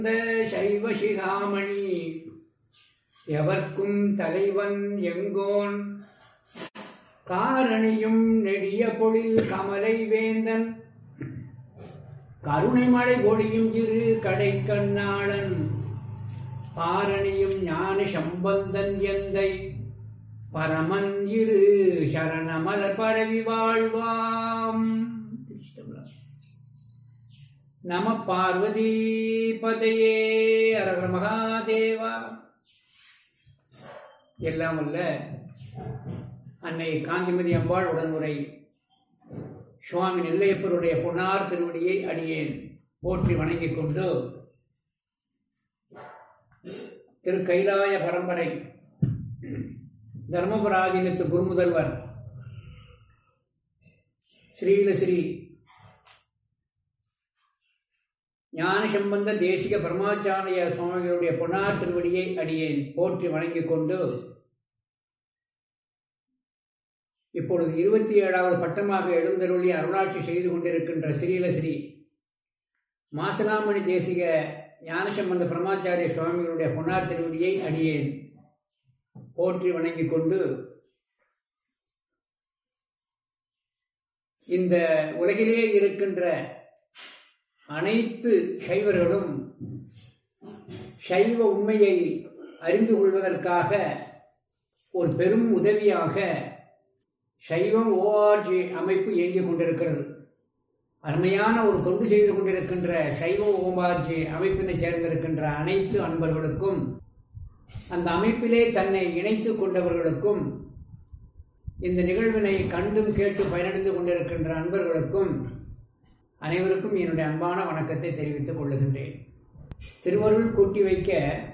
இந்த சைவ சிகாமணி எவர்க்கும் தலைவன் எங்கோன் காரணியும் நெடிய பொழில் கமலை வேந்தன் கருணைமலை பொழியும் இரு கடை கண்ணாளன் பாரணியும் ஞான சம்பந்தன் எந்தை பரமன் இரு சரணமலர் பரவி வாழ்வாம் திருச்சிட்டம்பலம். நம பார்வதி பதையே அரகர மகாதேவா எல்லாம் அல்ல அன்னை காந்திமதி அம்பாள் உடனுரை சுவாமி நெல்லையப்பருடைய பொன்னார் திருவடியை அடியேன் போற்றி வணங்கிக் கொண்டு திரு கைலாய பரம்பரை தர்மபுராதீனத்து குருமுதல்வர் ஸ்ரீலஸ்ரீ ஞான சம்பந்த தேசிக பரமாச்சாரிய சுவாமிகளுடைய பொன்னார் திருவடியை அடியேன் போற்றி வணங்கிக் கொண்டு இப்பொழுது இருபத்தி ஏழாவது பட்டமாக எழுந்தருளி அருளாட்சி செய்து கொண்டிருக்கின்ற ஸ்ரீலஸ்ரீ மாசலாமணி தேசிக ஞானசம்பந்த பிரமாச்சாரிய சுவாமிகளுடைய பொன்னார் திருவடியை அடியேன் போற்றி வணங்கிக் கொண்டு இந்த உலகிலே இருக்கின்ற அனைத்து சைவர்களும் சைவ உண்மையை அறிந்து கொள்வதற்காக ஒரு பெரும் உதவியாக சைவம் ஓஆர்ஜி அமைப்பு இயங்கிக் கொண்டிருக்கிறது அருமையான ஒரு தொண்டு செய்து கொண்டிருக்கின்ற சைவ ஓஆர்ஜி அமைப்பினை சேர்ந்திருக்கின்ற அனைத்து அன்பர்களுக்கும் அந்த அமைப்பிலே தன்னை இணைத்துக் கொண்டவர்களுக்கும் இந்த நிகழ்வினை கண்டும் கேட்டு பயனடைந்து கொண்டிருக்கின்ற அன்பர்களுக்கும் அனைவருக்கும் என்னுடைய அன்பான வணக்கத்தை தெரிவித்துக் கொள்ளுகின்றேன் திருவருள் கூட்டி வைக்க